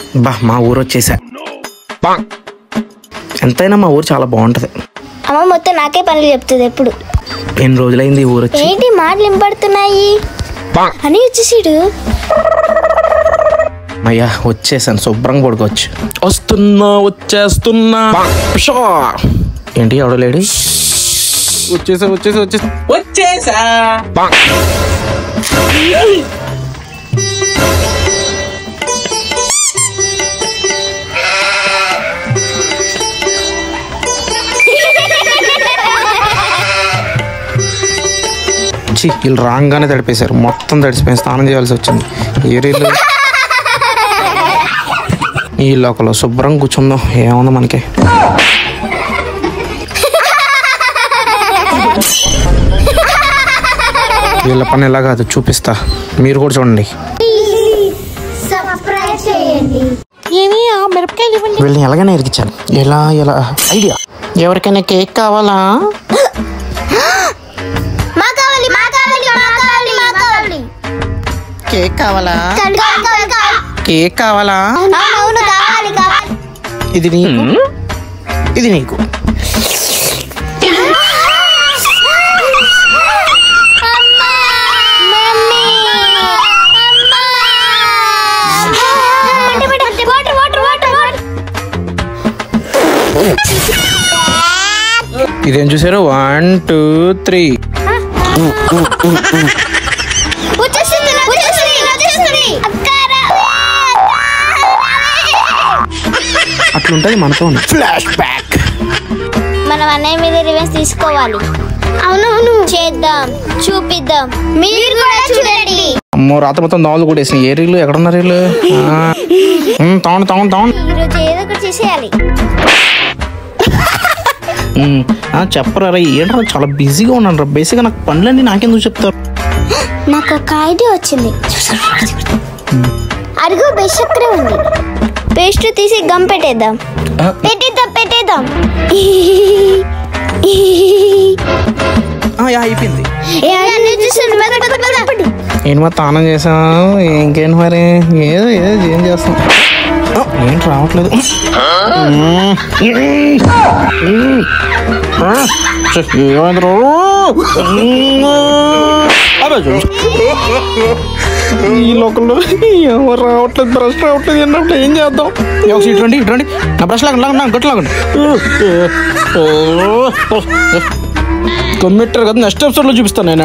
బా మా ఊరు వచ్చేసా ఎంతైనా మా ఊరు చాలా బాగుంటది అమ్మ మొత్తం నాకే పనులు చెప్తుంది ఎప్పుడు ఎన్ని రోజులైంది ఈ ఊరు వచ్చి ఏంటి మాటలు ఇంపడుతున్నాయి అని వచ్చేసాడు అయ్యా వచ్చేసాను శుభ్రంగా పడుకోవచ్చు వస్తున్నా వచ్చేస్తున్నా పిషా. ఏంటి ఎవడో లేడీ వచ్చేసా వచ్చేసా వచ్చేసా వచ్చేసా ఛీ, వీళ్ళు రాగానే తడిపేశారు మొత్తం తడిసిపోయి స్నానం చేయాల్సి వచ్చింది ఏరీలు ఈ లోకలో శుభ్రం కూర్చుందాం ఏముంది మనకి వీళ్ళ పని ఎలా కాదు చూపిస్తా మీరు కూడా చూడండి సబ్స్క్రైబ్ చేయండి ఏమి ఆ మిరపకాయలు ఇవ్వండి వీళ్ళని ఎలాగైనా ఇరికించాలి ఎలా ఎలా ఐడియా ఎవరికైనా కేక్ కావాలా మా కావాలి మా కావాలి మా కావాలి మా కావాలి కేక్ కావాలా కావాలి, కావాలి, కావాలి. కేక్ కావాలా అవును కావాలి కావాలి ఇది నీకు ఇది నీకు ఇదేం చూసారు వన్ టూ త్రీ అట్లుంటది మనతో ఫ్లాష్ బ్యాక్ మనం అన్నయ్య మీద రివెన్స్ తీసుకోవాలి అవునవును చేద్దాం చూపిద్దాం మీరు కూడా చూడండి అమ్మో రాత మొత్తం దోమలు కూడా వేసినాయి ఏ రీలు ఎక్కడున్నారు వీళ్ళు తౌండ్ తౌండ్ తౌండ్ ఈరోజు ఏదో ఒకటి చేసేయాలి చెప్పరా రా ఏంట్రా చాలా బిజీగా ఉన్నాను రా బేసిక్గా నాకు పనులన్నీ నాకెందుకు చెప్తారు నాకు ఒక ఐడియా వచ్చింది అడుగు బెస్ట్ అక్కడే ఉంది పేస్ట్ తీసి గమ్ పెట్టేద్దాం ఆ, పెట్టేద్దాం పెట్టేద్దాం ఆ, యా, అయిపోయింది ఏ, అన్నీ చూసాను. పద, పద, పద, పద. ఏంటి మరి తానం చేసాం ఇంకేంటి మరి ఏదో ఏదో ఏం చేస్తాం ఆ, ఏంటి రావట్లేదు ఆ, ఛే, ఏమైంది రా? అబ్బా, చూ. ఈ లోకల్లో ఎవరు రావట్లేదు బ్రష్ రావట్లేదు ఏంటంటే ఏం చేద్దాం ఒక సీట్ రండి ఇటు రండి నా బ్రష్ లాగండి లాగండి గట్టి లాగండి కమ్మిట్టారు కదా నెక్స్ట్ ఎపిసోడ్లో చూపిస్తాను నేను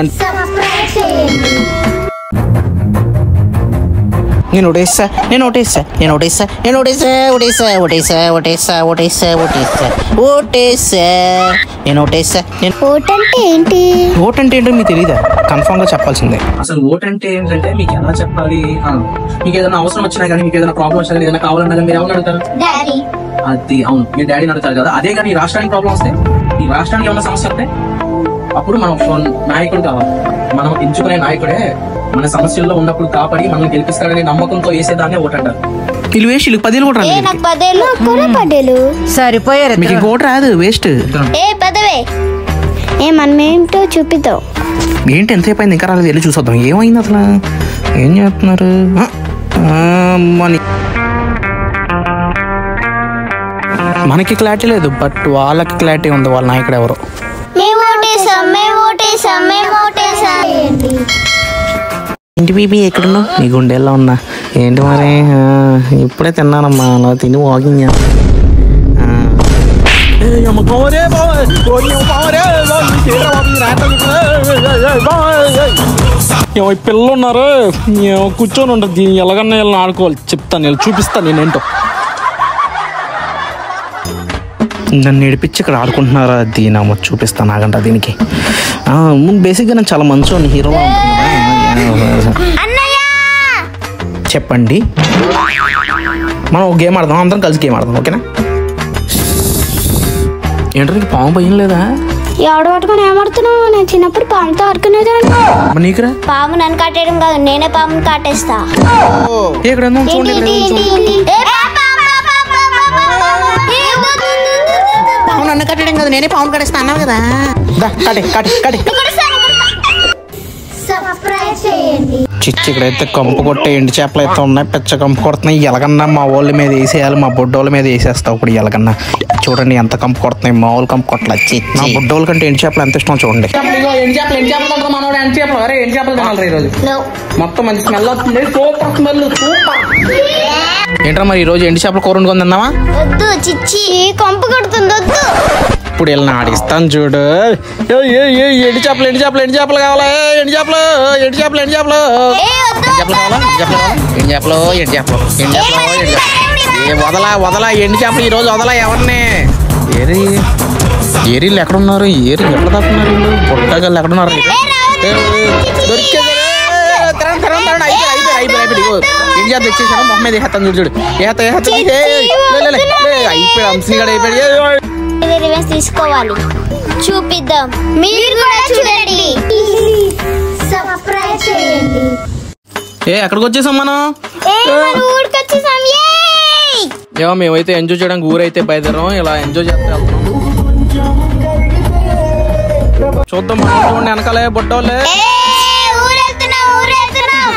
నేను ఒకటేసా నేను ఒకటేసా నేను ఒకటేసా నేను ఒకటేసా ఒకటేసా ఒకటేసా ఒకటేసా ఒకటేసా ఒకటేసా ఓటేసా నేను ఒకటేసా నేను ఓట్ అంటే ఏంటి ఓట్ అంటే ఏంటో మీకు తెలియదా కన్ఫామ్ గా చెప్పాల్సిందే అసలు ఓట్ అంటే ఏంటంటే మీకు ఎలా చెప్పాలి ఆ, మీకు ఏదైనా అవసరం వచ్చినా కానీ మీకు ఏదైనా ప్రాబ్లం వచ్చినా కానీ ఏదైనా కావాలన్నా కానీ మీరు ఎవరు అడుగుతారు డాడీ అది అవును మీ డాడీని అడుగుతారు కదా అదే కానీ ఈ రాష్ట్రానికి ప్రాబ్లం వస్తే ఈ రాష్ట్రానికి ఏమైనా సమస్య వస్తే అప్పుడు మనం ఒక నాయకుడు కావాలి మనం ఎంచుకునే నాయకుడే మన సమస్యల్లో ఉన్నప్పుడు కాపాడి మనం గెలిపిస్తాడనే నమ్మకంతో వేసేదాన్నే ఓట్ అంటారు వీళ్ళు వేస్ట్ వీళ్ళకి పదేళ్ళు కూడా ఏ రాలేదు నాకు పదేళ్ళు కూడా పదేళ్ళు సరిపోయారు మీకు ఇంక ఓటు రాదు వేస్ట్ ఏ పదవే ఏ మనం ఏంటో చూపిద్దాం ఏంటి ఎంతసేపు అయింది ఇంకా రాలేదు వెళ్ళి చూసొద్దాం ఏమైంది అసలు ఏం చేస్తున్నారు ఆ, ఆ, మని మనకి క్లారిటీ లేదు బట్ వాళ్ళకి క్లారిటీ ఉంది వాళ్ళ నాయకుడు ఎవరు మేము ఓటేసాం మేము ఓటేసాం మేము ఓటేసాం ఇంటి బీబీ ఎక్కడున్నావు నీ గుండెల్లో ఉన్నా ఏంటి మరి ఆ, ఇప్పుడే తిన్నానమ్మా అలా తిని వాకింగ్ చేస్తా. ఆ. ఏయ్ అమ్మ పోరే పోరే, పోయి అమ్మ పోరే, పోయి, తీరా బాబు, ఈ రాత్రి ఏయ్, ఏయ్, ఏయ్, పోయ్, ఏయ్. ఏమో ఈ పిల్లలు ఉన్నారు ఏమో కూర్చొని ఉంటారు దీన్ని ఎలాగన్నా వెళ్ళి ఆడుకోవాలి చెప్తాను నేను చూపిస్తాను నేను ఏంటో నన్ను ఏడిపించి ఇక్కడ ఆడుకుంటున్నారా దీని అమ్మ చూపిస్తాను ఆగంట దీనికి బేసిక్గా నేను చాలా మంచి హీరోలా ఉంటుంది అన్నయ్య చెప్పండి మనం ఒక గేమ్ ఆడదాం అందరం కలిసి గేమ్ ఆడదాం ఓకేనా ఏంటో నీకు పాము భయం లేదా ఎవడు పట్టుకొని ఏమడుతున్నావు నేను చిన్నప్పుడు పాముతో ఆడుకునేదాన్ని మరి నీకురా పాము నన్ను కాటేయడం కాదు నేనే పాముని కాటేస్తా ఇక్కడ ఉందో చూడండి ఇక్కడ ఉందో చూడండి ఏ పా- పా- పా- పా- పా- పా- పా- పా- ఏ వద్దు, వద్దు, వద్దు, వద్దు. పాము నన్ను కట్టడం కదా నేనే పాము కట్టేస్తా అన్నావు కదా దా కటే కటే కటే చిచ్చి ఇక్కడైతే కంపు కొట్టే ఎండు చేపలు అయితే ఉన్నాయి పెచ్చ కంపు కొడుతున్నాయి ఎలగన్నా మా వాళ్ళ మీద వేసేయాలి మా బొడ్డోళ్ళ మీద వేసేస్తావు ఇప్పుడు ఎలగన్నా చూడండి ఎంత కంపు కొడుతున్నాయి మామూలు కంపు కొట్టలేదు చిచ్చి మా బొడ్డోళ్ళ కంటే ఎండు చేపలు ఎంత ఇష్టం చూడండి ఎండు చేపలు ఎండు చేపలు అంటారు మనోడు ఎండు చేపలు అరే ఎండు చేపలు తినాలి ఈరోజు మొత్తం మంచి స్మెల్ వస్తుంది సూపర్ స్మెల్ సూపర్ ఏంట్రా మరి ఈ రోజు ఎండు చేపల కూర వండుకొని తిందామా వద్దు చిచ్చి కంపు కొడుతుంది వద్దు ఇప్పుడు వీళ్ళని ఆడిస్తాను చూడు ఏ, ఏ, ఏ, ఎండు చేపలు ఎండు చేపలు ఎండు చేపలు కావాలా ఏ, ఎండు చేపలు ఎండు చేపలు ఎండు చేపలు ఏ వద్దు ఎండు చేపలు కావాలా ఎండు చేపలు కావాలా ఎండు చేపలు ఎండు చేపలు ఎండు చేపలు ఎండు చేపలు ఏ వదలా వదలా ఎండు చేపలు ఈ రోజు వదలా ఎవరిని ఏరి ఏరీలు ఎక్కడ ఉన్నారు ఏరి ఎక్కడ దాక్కున్నారు వీళ్ళు పుట్టగలు ఎక్కడ ఉన్నారు వీళ్ళు? ఏ, ఏ, దొరికేది ఏ, తిరండి, తిరండి, తిరండి. అయిపోయి, అయిపోయి, అయిపోయి, అయిపోయి. ఇగో, ఏం చేద్దాం వచ్చేసాను మొహం మీద వేస్తాను చూడు చూడు ఏత ఏత అయిపోయాడు అంశీగడ అయిపోయాడు ఏ, ఏ. మీద రివెంజ్ తీసుకోవాలి చూపిద్దాం మీరు కూడా చూడండి సబ్స్క్రైబ్ చేయండి ఏ ఎక్కడికి వచ్చేసాం మనం ఏ మన ఊరికి వచ్చేసాం ఏయ్ ఏమో మేమైతే ఎంజాయ్ చేయడానికి ఊరైతే బయలుదేరాం ఇలా ఎంజాయ్ చేస్తే వెళ్తాం చూద్దాం మనం చూడండి వెనకాలే బొట్టోళ్ళే ఏ ఊరెళ్తున్నాం ఊరెళ్తున్నాం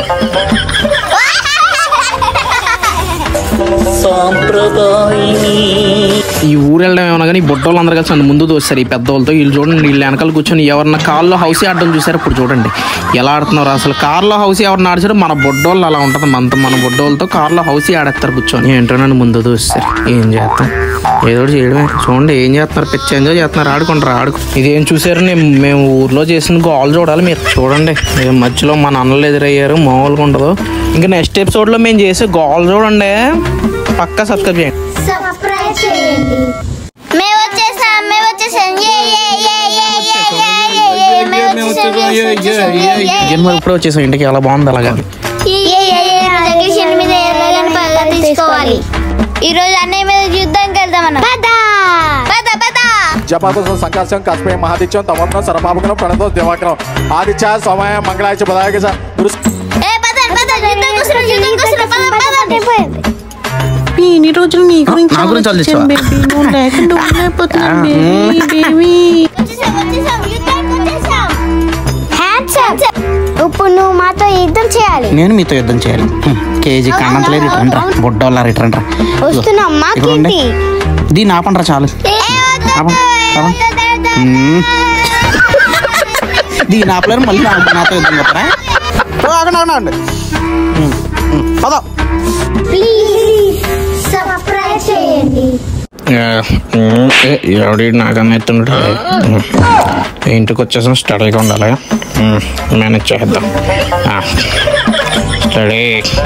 ఈ ఊరు వెళ్ళడం ఏమన్నా కానీ బొట్టోళ్ళు అందరు కలిసి నన్ను ముందు దోస్తారు ఈ పెద్దోళ్ళతో వీళ్ళు చూడండి వీళ్ళు వెనకాల కూర్చొని ఎవరన్నా కార్లో హౌసీ ఆడడం చూసారు ఇప్పుడు చూడండి ఎలా ఆడుతున్నారు అసలు కార్లో హౌసీ ఎవరిని ఆడిచారు మన బొడ్డోళ్ళు అలా ఉంటుంది మనతో మన బొడ్డోళ్ళతో కార్లో హౌసీ ఆడేస్తారు కూర్చొని ఏంటో నన్ను ముందు దోస్తారు ఏం చేస్తాం ఏదో ఒకటి చేయడమే చూడండి ఏం చేస్తున్నారు పిచ్చి ఎంజాయ్ చేస్తున్నారు ఆడుకుంటారు ఆడుకు ఇదేం చూసారు నేను మేము ఊర్లో చేసిన గోల్ చూడాలి మీరు చూడండి ఏ మధ్యలో మా నాన్నలు ఎదురయ్యారు మామూలుగా ఉండదు ఇంకా నెక్స్ట్ ఎపిసోడ్లో మేము చేసే గోల్ చూడండి పక్కా సబ్స్క్రైబ్ చేయండి సబ్స్క్రైబ్ చేయండి మేము వచ్చేసాం మేము వచ్చేసాం ఏ ఏ ఏ ఏ ఏ ఏ ఏ ఏ మేము వచ్చేసాం yes, వచ్చేసాం, ఏ, ఏ, ఏ. జన్మ ఇప్పుడే వచ్చేసాం ఇంటికి ఎలా బాగుంది అలాగా ఏ, ఏ, ఏ, ఏ, జగదీశన్ మీద ఎలాగైనా పగ తీసుకోవాలి ఈ రోజు అన్నయ్య మీద యుద్ధానికి వెళ్దాం మనం పద పద పద జపాతో సంకాశం కస్పే మహాదిత్యం తమోగ్నం సరపాపకం ప్రణతో దివాకరం ఆదిత్య సోమయ మంగళాయ బదాయక గురు ఏ పద పద యుద్ధం కోసం యుద్ధం కోసం పద పద ఇన్ని రోజులు నీ గురించి నా గురించి ఆలోచించాను, ఆలోచించావా? baby. నువ్వు లేకుండా ఉండలేకపోతున్నాను, ఆ, baby, baby. వచ్చేసాం వచ్చేసాం యుద్ధానికి వచ్చేసాం హ్యాండ్సమ్ ఇప్పుడు నువ్వు మాతో యుద్ధం చేయాలి నేను మీతో యుద్ధం చేయాలి హ్మ్. కేజీ కన్నంతలేదు రిటర్న్ రా బొడ్డోళ్ళ రిటర్న్ రా వస్తున్నాం ఇక్కడ ఉండే మాకేంటి దీన్ని ఆపండి రా చాలు ఆపండి, ఆపండి. హ్మ్. దీన్ని ఆపలేరు మళ్ళీ నా- నాతో యుద్ధం చెప్తారా ఓ, ఆగండి ఆగండి ఆగండి హ్మ్, హ్మ్. పద ప్లీజ్ సబ్స్క్రైబ్ చేయండి ఎవడి నాకన్నా ఎత్తుంటాడు ఇంటికి వచ్చేసాం స్టడీగా ఉండాలి మేనేజ్ చేద్దాం స్టడీ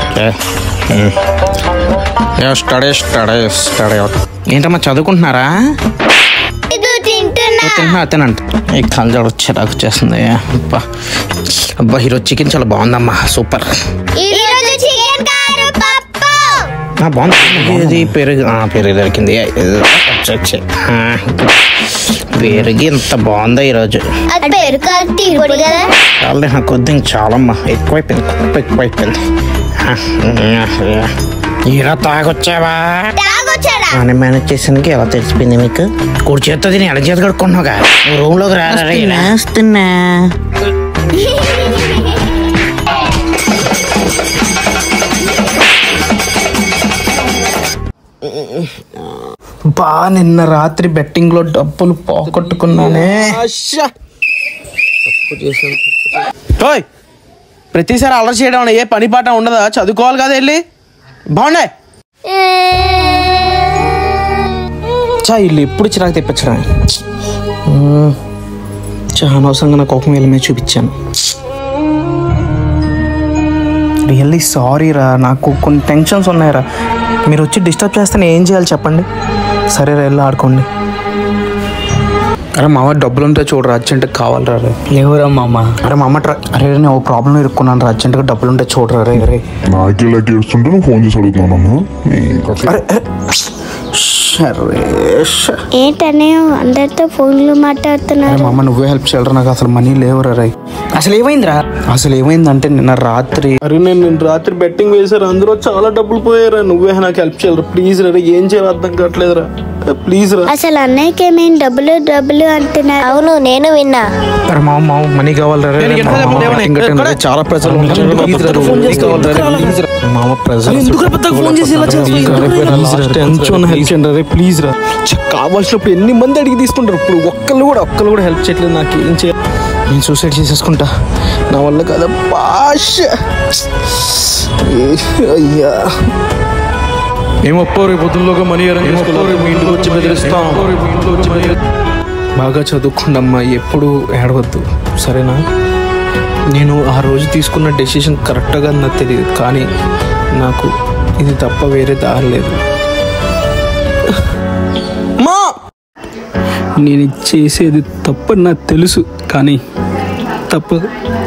స్టడీ స్టడీ స్టడీ ఏంటమ్మా చదువుకుంటున్నారా ఇది తింటున్నా తింటున్నా తినంట ఈ కళ్ళజోడు చిరాకు వచ్చేస్తుంది అబ్బా అబ్బా ఈరోజు చికెన్ చాలా బాగుందమ్మా సూపర్ ఈ రోజు చికెన్ కారు పప్పు ఆ, బాగుంది ఇది పెరుగు ఆ, పెరుగు దొరికింది వచ్చి, వచ్చి. ఆ, పెరుగు ఇంత బాగుందా ఈరోజు అది పెరుగు టీ పొడి కదా చాలే నాకు కొద్ది ఇంక చాలమ్మా ఎక్కువైపోయింది కుప్ప ఎక్కువైపోయింది ఆ, ఆ, ఈరా తాగొచ్చావా తాగొచ్చారా అని మేనేజ్ చేసానికి ఎలా తెలిసిపోయింది మీకు కుడి చేత్తో తిని ఎడ చేతి కడుక్కున్నావుగా నువ్వు రూమ్ లోకి రారా వస్తున్నా బా నిన్న రాత్రి బెట్టింగ్ లో డబ్బులు పోగొట్టుకున్నానే ఓయ్ ప్రతిసారి అలర్ చేయడం ఏ పని పాట ఉండదా చదువుకోవాలి కదా వెళ్ళి బాగున్నాయి చా ఇల్లు ఎప్పుడు చిరాకు తెప్పించడం చా అనవసరంగా నా కోపం వీళ్ళ మీద చూపించాను రియల్లీ సారీ రా నాకు కొన్ని టెన్షన్స్ ఉన్నాయిరా మీరు వచ్చి డిస్టర్బ్ చేస్తే నేను ఏం చేయాలి చెప్పండి సరే రా వెళ్ళి ఆడుకోండి అరే మామ డబ్బులు ఉంటే చూడరా అర్జెంట్గా కావాలరా రే లేవురా మామ అరే మా అమ్మ ట్రై అరే నేను ఓ ప్రాబ్లం ఇరుక్కున్నాను రా అర్జెంట్గా డబ్బులు ఉంటే చూడరా రే రే నాకే ఇలా ఏడుస్తుంటే నువ్వు ఫోన్ చేసి అడుగుతున్నాను అరే అరే. సరే స- ఏంటనే అందరితో ఫోన్లో అరే మాట్లాడుతున్నారు మా అమ్మ నువ్వే హెల్ప్ చేయరా నాకు అసలు మనీ లేవురా రే అసలు ఏమైందిరా అసలు ఏమైందంటే నిన్న రాత్రి అరే నేను నిన్న రాత్రి బెట్టింగ్ వేసారు అందులో చాలా డబ్బులు పోయారా నువ్వే నాకు హెల్ప్ చేయరా ప్లీజ్ రా ఏం చేయాలి అర్థం కావట్లేదురా ప్లీజ్ రా అసలు అన్నయ్యకి ఏమేం డబ్బులు డబ్బులు అంటున్నారు అవును నేను విన్నా అరే మామ మామ మనీ కావాలి రా నేను ఎక్కడ మామ, చెప్పండి, ఇంకా ఎక్కడ? టెన్ చాలా ప్రజలు ఉన్నారు. ప్లీజ్ రా, ఫోన్ మనీ చేస్తే కావాలి రా, ఎక్కడ? ప్లీజ్ రా. మామ ప్రజలు ఎందుకు పెద్దగా ఫోన్ చేసి ఇలా చేస్తున్నావు? ప్లీజ్ రా, ఎందుకు ప్లీజ్ రా, ఇలా టెన్షన్ హెల్ప్ చేయండి రే ప్లీజ్ రా ఛ, కావాల్సినప్పుడు ఎన్ని మంది అడిగి తీసుకుంటారు ఇప్పుడు ఒక్కళ్ళు కూడా ఒక్కళ్ళు కూడా హెల్ప్ చేయట్లేదు నాకు ఏం చేయాలి నేను సూసైడ్ చేసేసుకుంటా నా వల్ల కదా భాష అయ్యా ఏం ఒప్పో రేపు పొద్దుల్లోగా మనీ అరేంజ్ చేసుకోవాలి మీ ఇంటికి వచ్చి బెదిరిస్తాం మీ ఇంటికి వచ్చి బెదిరిస్తాం బాగా చదువుకుండమ్మా ఎప్పుడు ఏడవద్దు సరేనా నేను ఆ రోజు తీసుకున్న డెసిషన్ కరెక్ట్గా నాకు తెలియదు కానీ నాకు ఇది తప్ప వేరే దారి లేదు మా నేను చేసేది తప్పని నాకు తెలుసు కానీ తప్పదు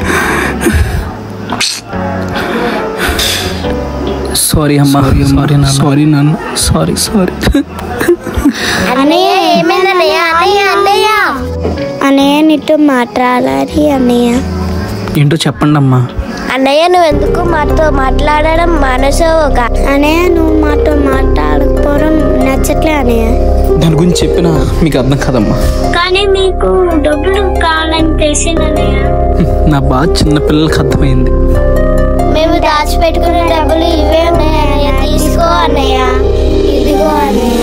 సారీ అమ్మా సారీ సారీ నాన్న సారీ సారీ అన్నయ్య ఏమైందన్నయ్య అన్నయ్య అన్నయ్య అన్నయ్య నీతో మాట్లాడాలి అన్నయ్య ఏంటో చెప్పండి అమ్మా అన్నయ్య నువ్వు ఎందుకు మాతో మాట్లాడడం మానేసావు అన్నయ్య నువ్వు మాతో మాట్లాడకపోవడం నచ్చట్లే అన్నయ్య దాని గురించి చెప్పినా మీకు అర్థం కదమ్మా కానీ మీకు డబ్బులు కావాలని తెలిసిందన్నయ్య నా బాధ చిన్న పిల్లలకి అర్థమైంది మేము దాచిపెట్టుకున్న డబ్బులు ఇవే ఉన్నాయి అన్నయ్య తీసుకో అన్నయ్య ఇదిగో అన్నయ్య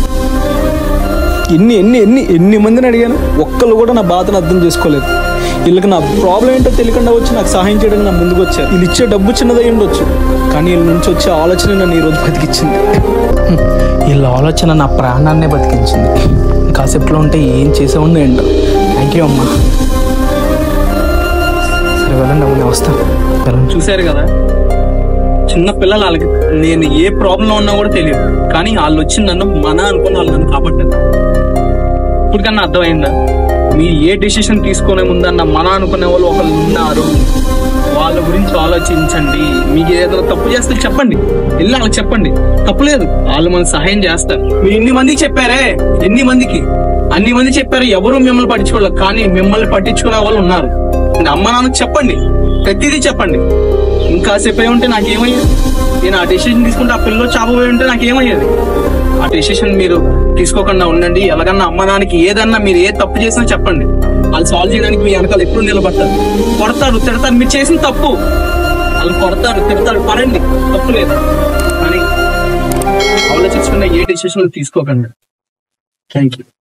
ఎన్ని ఎన్ని ఎన్ని ఎన్ని మందిని అడిగాను ఒక్కళ్ళు కూడా నా బాధను అర్థం చేసుకోలేదు వీళ్ళకి నా ప్రాబ్లం ఏంటో తెలియకుండా వచ్చి నాకు సహాయం చేయడానికి నా ముందుకు వచ్చారు వీళ్ళు ఇచ్చే డబ్బు చిన్నదై ఉండొచ్చు కానీ వీళ్ళ నుంచి వచ్చే ఆలోచన నన్ను ఈరోజు బతికించింది హ్మ్. వీళ్ళ ఆలోచన నా ప్రాణాన్నే బతికించింది కాసేపులో ఉంటే ఏం చేసేవాడిని ఏంటో థ్యాంక్ యూ అమ్మా సరే వెళ్ళండి అమ్మ నేను వస్తాను వెళ్ళండి చూశారు కదా చిన్న పిల్లలు వాళ్ళకి నేను ఏ ప్రాబ్లం ఉన్నా కూడా తెలియదు కానీ వాళ్ళు వచ్చి నన్ను మన అనుకున్న వాళ్ళు నన్ను కాపాడారు ఇప్పటికన్నా అర్థమైందా మీరు ఏ డెసిషన్ తీసుకునే ముందన్న మన అనుకునే వాళ్ళు ఒకళ్ళు ఉన్నారు వాళ్ళ గురించి ఆలోచించండి మీకు ఏదైనా తప్పు చేస్తే చెప్పండి వెళ్ళి వాళ్ళకి చెప్పండి తప్పులేదు వాళ్ళు మనకు సహాయం చేస్తారు మీరు ఎన్ని మందికి చెప్పారే ఎన్ని మందికి అన్ని మంది చెప్పారు ఎవరు మిమ్మల్ని పట్టించుకోలేదు కానీ మిమ్మల్ని పట్టించుకునే వాళ్ళు ఉన్నారు ఇంకా అమ్మ నాన్నకి చెప్పండి ప్రతిదీ చెప్పండి ఇంకాసేపు ఉంటే నాకేమయ్యేది నేను ఆ డెసిషన్ తీసుకుంటే ఆ పిల్లలు చాపపోయి ఉంటే నాకేమయ్యేది ఆ డెసిషన్ మీరు తీసుకోకుండా ఉండండి ఎలాగన్నా అమ్మ నాన్నకి ఏదన్నా మీరు ఏ తప్పు చేసినా చెప్పండి వాళ్ళు సాల్వ్ చేయడానికి మీ వెనకాల ఎప్పుడు నిలబడతారు కొడతారు తిడతారు మీరు చేసిన తప్పు వాళ్ళు కొడతారు తిడతారు పడండి తప్పు లేదు కానీ ఆలోచించకుండా ఏ డెసిషన్ తీసుకోకండి థ్యాంక్ యూ